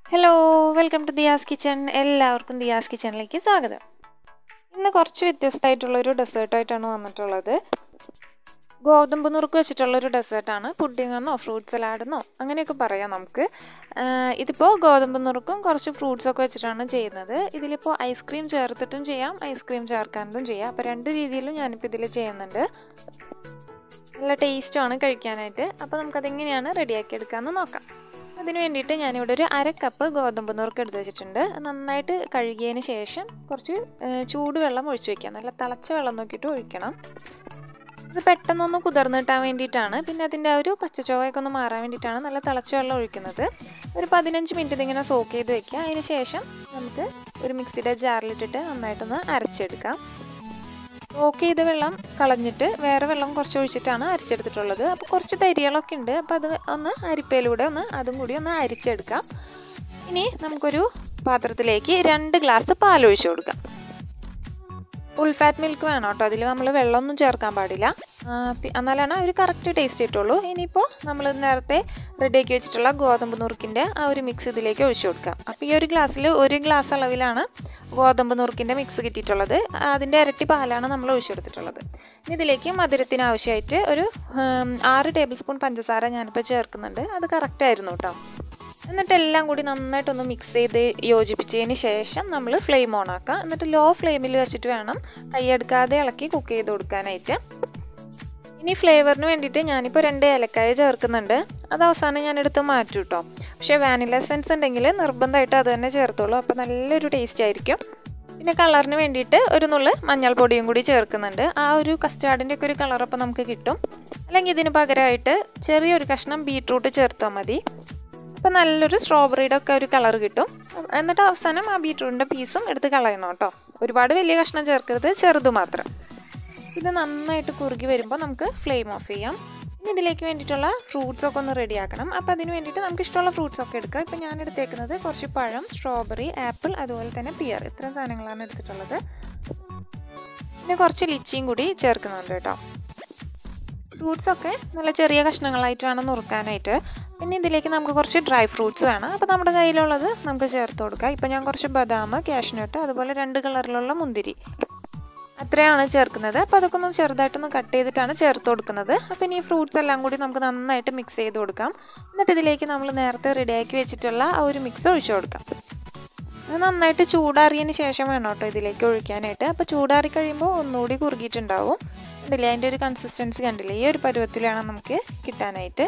hello welcome to Diya's kitchen എല്ലാവർക്കും ദിയാസ് കിച്ചണിലേക്ക് സ്വാഗതം ഇന്ന് കുറച്ച് വ്യത്യസ്തമായിട്ടുള്ളൊരു ഡെസേർട്ടായിട്ടാണ് വന്നിട്ടുള്ളത് ഗോതമ്പ് നുറുക്ക് വെച്ചിട്ടുള്ളൊരു ഡെസേർട്ടാണ് പുഡിംഗ് എന്നോ ഫ്രൂട്ട് സലാഡെന്നോ അങ്ങനെയൊക്കെ പറയാം നമുക്ക് ആഹ് ഇതിപ്പോൾ ഗോതമ്പ് നുറുക്കും കുറച്ച് ഫ്രൂട്ട്സൊക്കെ വെച്ചിട്ടാണ് ചെയ്യുന്നത് ഇതിലിപ്പോൾ ഐസ്ക്രീം ചേർത്തിട്ടും ചെയ്യാം ഐസ്ക്രീം ചേർക്കാണ്ടും ചെയ്യാം അപ്പോൾ രണ്ട് രീതിയിലും ഞാനിപ്പോൾ ഇതിൽ ചെയ്യുന്നുണ്ട് നല്ല ടേസ്റ്റുമാണ് കഴിക്കാനായിട്ട് അപ്പോൾ നമുക്കതെങ്ങനെയാണ് റെഡിയാക്കി എടുക്കാമെന്ന് നോക്കാം അതിന് വേണ്ടിയിട്ട് ഞാനിവിടെ ഒരു അര കപ്പ് ഗോതമ്പ് നുറുക്ക് എടുത്ത് വെച്ചിട്ടുണ്ട് അത് നന്നായിട്ട് കഴുകിയതിന് ശേഷം കുറച്ച് ഏഹ്, ചൂടുവെള്ളം ഒഴിച്ച് വെക്കാം നല്ല തിളച്ച വെള്ളം നോക്കിയിട്ട് ഒഴിക്കണം ഇത് പെട്ടെന്നൊന്ന് കുതിർന്ന് കിട്ടാൻ വേണ്ടിയിട്ടാണ് പിന്നെ അതിൻ്റെ ആ ഒരു പച്ചച്ചോവയൊക്കെ ഒന്ന് മാറാൻ വേണ്ടിയിട്ടാണ് നല്ല തിളച്ച വെള്ളം ഒഴിക്കുന്നത് ഒരു പതിനഞ്ച് മിനിറ്റ് ഇതിങ്ങനെ സോക്ക് ചെയ്ത് വെക്കുക അതിന് ശേഷം നമുക്ക് ഒരു മിക്സിയുടെ ജാറിലിട്ടിട്ട് നന്നായിട്ടൊന്ന് അരച്ചെടുക്കാം സോക്ക് ചെയ്ത വെള്ളം കളഞ്ഞിട്ട് വേറെ വെള്ളം കുറച്ച് ഒഴിച്ചിട്ടാണ് അരച്ചെടുത്തിട്ടുള്ളത് അപ്പോൾ കുറച്ച് തരികളൊക്കെ ഉണ്ട് അപ്പോൾ അത് ഒന്ന് അരിപ്പയിലൂടെ ഒന്ന് അതും കൂടി ഒന്ന് അരിച്ചെടുക്കാം ഇനി നമുക്കൊരു പാത്രത്തിലേക്ക് രണ്ട് ഗ്ലാസ് പാൽ ഒഴിച്ചു കൊടുക്കാം ഫുൾ ഫാറ്റ് മിൽക്ക് വേണം കേട്ടോ അതിൽ നമ്മൾ വെള്ളമൊന്നും ചേർക്കാൻ പാടില്ല ആ, പി- എന്നാലാണ് ഒരു കറക്റ്റ് ടേസ്റ്റ് കിട്ടുള്ളൂ ഇനിയിപ്പോൾ നമ്മൾ നേരത്തെ റെഡിയാക്കി വെച്ചിട്ടുള്ള ഗോതമ്പ് നുറുക്കിൻ്റെ ആ ഒരു മിക്സ് ഇതിലേക്ക് ഒഴിച്ചു കൊടുക്കാം അപ്പോൾ ഈ ഒരു ഗ്ലാസ്സിൽ ഒരു ഗ്ലാസ് അളവിലാണ് ഗോതമ്പ് നുറുക്കിൻ്റെ മിക്സ് കിട്ടിയിട്ടുള്ളത് അതിൻ്റെ ഇരട്ടി പാലാണ് നമ്മൾ ഒഴിച്ചു കൊടുത്തിട്ടുള്ളത് ഇനി ഇതിലേക്ക് മധുരത്തിന് ആവശ്യമായിട്ട് ഒരു ഉം, ആറ് ടേബിൾ സ്പൂൺ പഞ്ചസാര ഞാനിപ്പോൾ ചേർക്കുന്നുണ്ട് അത് കറക്റ്റായിരുന്നു കേട്ടോ എന്നിട്ട് എല്ലാം കൂടി നന്നായിട്ടൊന്ന് മിക്സ് ചെയ്ത് യോജിപ്പിച്ചതിന് ശേഷം നമ്മൾ ഫ്ലെയിം ഓൺ ആക്കുക എന്നിട്ട് ലോ ഫ്ലെയിമിൽ വെച്ചിട്ട് വേണം കൈയെടുക്കാതെ ഇളക്കി കുക്ക് ചെയ്ത് കൊടുക്കാനായിട്ട് ഇനി ഫ്ലേവറിന് വേണ്ടിയിട്ട് ഞാനിപ്പോൾ രണ്ട് ഏലക്കായ ചേർക്കുന്നുണ്ട് അത് അവസാനം ഞാൻ എടുത്ത് മാറ്റും കേട്ടോ പക്ഷേ വാനില എസൻസ് ഉണ്ടെങ്കിൽ നിർബന്ധമായിട്ട് അത് തന്നെ ചേർത്തോളൂ അപ്പോൾ നല്ലൊരു ടേസ്റ്റ് ആയിരിക്കും പിന്നെ കളറിന് വേണ്ടിയിട്ട് ഒരു നുള്ള് മഞ്ഞൾപ്പൊടിയും കൂടി ചേർക്കുന്നുണ്ട് ആ ഒരു കസ്റ്റാർഡിൻ്റെ ഒക്കെ ഒരു കളറപ്പോൾ നമുക്ക് കിട്ടും അല്ലെങ്കിൽ ഇതിന് പകരമായിട്ട് ചെറിയൊരു കഷ്ണം ബീട്രൂട്ട് ചേർത്താൽ മതി അപ്പോൾ നല്ലൊരു സ്ട്രോബെറിയുടെ ഒക്കെ ഒരു കളർ കിട്ടും എന്നിട്ട് അവസാനം ആ ബീട്രൂട്ടിൻ്റെ പീസും എടുത്ത് കളയണം കേട്ടോ ഒരുപാട് വലിയ കഷ്ണം ചേർക്കരുത് ചെറുത് മാത്രം ഇത് നന്നായിട്ട് കുറുകി വരുമ്പോൾ നമുക്ക് ഫ്ലെയിം ഓഫ് ചെയ്യാം ഇനി ഇതിലേക്ക് വേണ്ടിയിട്ടുള്ള ഫ്രൂട്ട്സ് ഒക്കെ ഒന്ന് റെഡിയാക്കണം അപ്പോൾ അതിന് വേണ്ടിയിട്ട് നമുക്ക് ഇഷ്ടമുള്ള ഫ്രൂട്ട്സ് ഒക്കെ എടുക്കാം ഇപ്പോൾ ഞാൻ എടുത്തേക്കുന്നത് കുറച്ച് പഴം സ്ട്രോബെറി ആപ്പിൾ അതുപോലെ തന്നെ പിയർ ഇത്രയും സാധനങ്ങളാണ് എടുത്തിട്ടുള്ളത് പിന്നെ കുറച്ച് ലിച്ചിയും കൂടി ചേർക്കുന്നുണ്ട് കേട്ടോ ഫ്രൂട്ട്സ് ഒക്കെ നല്ല ചെറിയ കഷ്ണങ്ങളായിട്ട് വേണം നുറുക്കാനായിട്ട് പിന്നെ ഇതിലേക്ക് നമുക്ക് കുറച്ച് ഡ്രൈ ഫ്രൂട്ട്സ് വേണം അപ്പോൾ നമ്മുടെ കയ്യിലുള്ളത് നമുക്ക് ചേർത്ത് കൊടുക്കാം ഇപ്പോൾ ഞാൻ കുറച്ച് ബദാം കാഷ്നട്ട് അതുപോലെ രണ്ട് കളറിലുള്ള മുന്തിരി അത്രയാണ് ചേർക്കുന്നത് അപ്പോൾ അതൊക്കെ ഒന്ന് ചെറുതായിട്ടൊന്ന് കട്ട് ചെയ്തിട്ടാണ് ചേർത്ത് കൊടുക്കുന്നത് അപ്പോൾ ഇനി ഈ ഫ്രൂട്ട്സ് എല്ലാം കൂടി നമുക്ക് നന്നായിട്ട് മിക്സ് ചെയ്ത് കൊടുക്കാം എന്നിട്ട് ഇതിലേക്ക് നമ്മൾ നേരത്തെ റെഡിയാക്കി വെച്ചിട്ടുള്ള ആ ഒരു മിക്സ് ഒഴിച്ചു കൊടുക്കാം അത് നന്നായിട്ട് ചൂടാറിയതിന് ശേഷം വേണം കേട്ടോ ഇതിലേക്ക് ഒഴിക്കാനായിട്ട് അപ്പോൾ ചൂടാറി കഴിയുമ്പോൾ ഒന്നുകൂടി കുറുകിയിട്ടുണ്ടാവും കണ്ടില്ലേ അതിൻ്റെ ഒരു കൺസിസ്റ്റൻസി കണ്ടില്ലേ ഈ ഒരു പരുവത്തിൽ വേണം നമുക്ക് കിട്ടാനായിട്ട്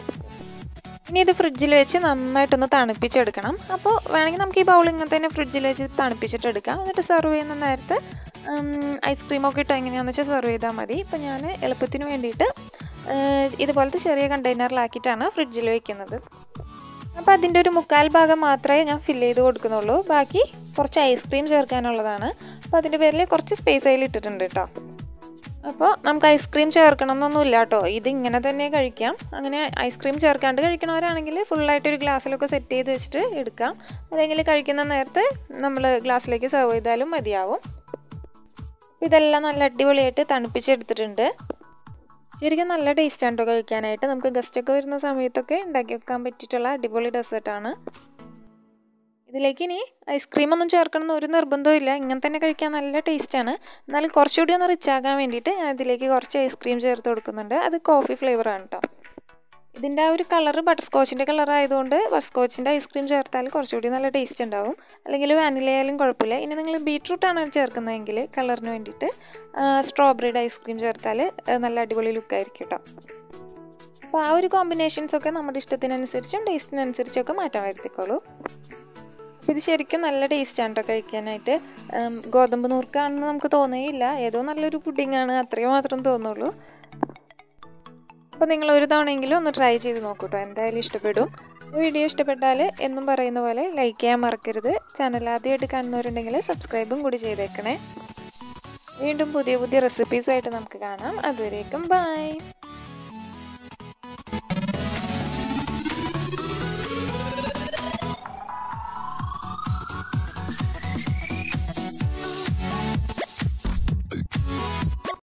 ഇനി ഇത് ഫ്രിഡ്ജിൽ വെച്ച് നന്നായിട്ടൊന്ന് തണുപ്പിച്ചെടുക്കണം അപ്പോൾ വേണമെങ്കിൽ നമുക്ക് ഈ ബൗൾ ഇങ്ങനെ തന്നെ ഫ്രിഡ്ജിൽ വെച്ച് തണുപ്പിച്ചിട്ട് എടുക്കാം എന്നിട്ട് സെർവ് ചെയ്യുന്ന നേരത്ത് ഐസ്ക്രീമൊക്കെ ഇട്ട് എങ്ങനെയാണെന്ന് വെച്ചാൽ സെർവ് ചെയ്താൽ മതി ഇപ്പോൾ ഞാൻ എളുപ്പത്തിന് വേണ്ടിയിട്ട് ഉം, ഇതുപോലത്തെ ചെറിയ കണ്ടെയ്നറിലാക്കിയിട്ടാണ് ഫ്രിഡ്ജിൽ വെക്കുന്നത് അപ്പോൾ അതിൻ്റെ ഒരു മുക്കാൽ ഭാഗം മാത്രമേ ഞാൻ ഫില്ല് ചെയ്ത് കൊടുക്കുന്നുള്ളൂ ബാക്കി കുറച്ച് ഐസ്ക്രീം ചേർക്കാനുള്ളതാണ് അപ്പോൾ അതിൻ്റെ പേരിൽ കുറച്ച് സ്പേസ് അതിൽ ഇട്ടിട്ടുണ്ട് കേട്ടോ അപ്പോൾ നമുക്ക് ഐസ്ക്രീം ചേർക്കണം എന്നൊന്നുമില്ല കേട്ടോ ഇത് ഇങ്ങനെ തന്നെ കഴിക്കാം അങ്ങനെ ഐസ്ക്രീം ചേർക്കാണ്ട് കഴിക്കണവരാണെങ്കിൽ ഫുള്ളായിട്ട് ഒരു ഗ്ലാസ്സിലൊക്കെ സെറ്റ് ചെയ്ത് വെച്ചിട്ട് എടുക്കാം അല്ലെങ്കിൽ കഴിക്കുന്ന നേരത്തെ നമ്മൾ ഗ്ലാസ്സിലേക്ക് സെർവ് ചെയ്താലും മതിയാവും ഇതെല്ലാം നല്ല അടിപൊളിയായിട്ട് തണുപ്പിച്ചെടുത്തിട്ടുണ്ട് ശരിക്കും നല്ല ടേസ്റ്റാണ് കേട്ടോ കഴിക്കാനായിട്ട് നമുക്ക് ഗസ്റ്റൊക്കെ വരുന്ന സമയത്തൊക്കെ ഉണ്ടാക്കി വെക്കാൻ പറ്റിയിട്ടുള്ള അടിപൊളി ഡെസേർട്ടാണ് ഇതിലേക്ക് ഇനി ഐസ്ക്രീം ഒന്നും ചേർക്കണം എന്ന് ഒരു നിർബന്ധവും ഇല്ല ഇങ്ങനെ തന്നെ കഴിക്കാൻ നല്ല ടേസ്റ്റാണ് എന്നാൽ കുറച്ചുകൂടി ഒന്ന് റിച്ച് ആകാൻ വേണ്ടിയിട്ട് ഞാൻ ഇതിലേക്ക് കുറച്ച് ഐസ്ക്രീം ചേർത്ത് കൊടുക്കുന്നുണ്ട് അത് കോഫി ഫ്ലേവറാണ് കേട്ടോ ഇതിൻ്റെ ആ ഒരു കളറ് ബട്ടർ സ്കോച്ചിൻ്റെ കളർ ആയതുകൊണ്ട് ബട്ടർ സ്കോച്ചിൻ്റെ ഐസ്ക്രീം ചേർത്താൽ കുറച്ചുകൂടി നല്ല ടേസ്റ്റ് ഉണ്ടാവും അല്ലെങ്കിൽ വാനില ആയാലും കുഴപ്പമില്ല ഇനി നിങ്ങൾ ബീട്രൂട്ടാണ് ചേർക്കുന്നതെങ്കിൽ കളറിന് വേണ്ടിയിട്ട് സ്ട്രോബെറിയുടെ ഐസ്ക്രീം ചേർത്താൽ ആ, നല്ല അടിപൊളി ലുക്കായിരിക്കും കേട്ടോ അപ്പോൾ ആ ഒരു കോമ്പിനേഷൻസ് ഒക്കെ നമ്മുടെ ഇഷ്ടത്തിനനുസരിച്ചും ടേസ്റ്റിനനുസരിച്ചൊക്കെ മാറ്റാൻ വരുത്തിക്കോളൂ അപ്പോൾ ഇത് ശരിക്കും നല്ല ടേസ്റ്റാണ് കേട്ടോ കഴിക്കാനായിട്ട് ഉം, ഗോതമ്പ് നൂർക്കാണെന്ന് നമുക്ക് തോന്നുകയില്ല ഏതോ നല്ലൊരു പുഡിങ്ങാണ് അത്രയും മാത്രം തോന്നുള്ളൂ അപ്പോൾ നിങ്ങൾ ഒരു തവണയെങ്കിലും ഒന്ന് ട്രൈ ചെയ്ത് നോക്കൂ കേട്ടോ എന്തായാലും ഇഷ്ടപ്പെടും വീഡിയോ ഇഷ്ടപ്പെട്ടാൽ എന്നും പറയുന്ന പോലെ ലൈക്ക് ചെയ്യാൻ മറക്കരുത് ചാനൽ ആദ്യമായിട്ട് കാണുന്നവരുണ്ടെങ്കിൽ സബ്സ്ക്രൈബും കൂടി ചെയ്തേക്കണേ വീണ്ടും പുതിയ പുതിയ റെസിപ്പീസുമായിട്ട് നമുക്ക് കാണാം അതുവരേക്കും ബൈ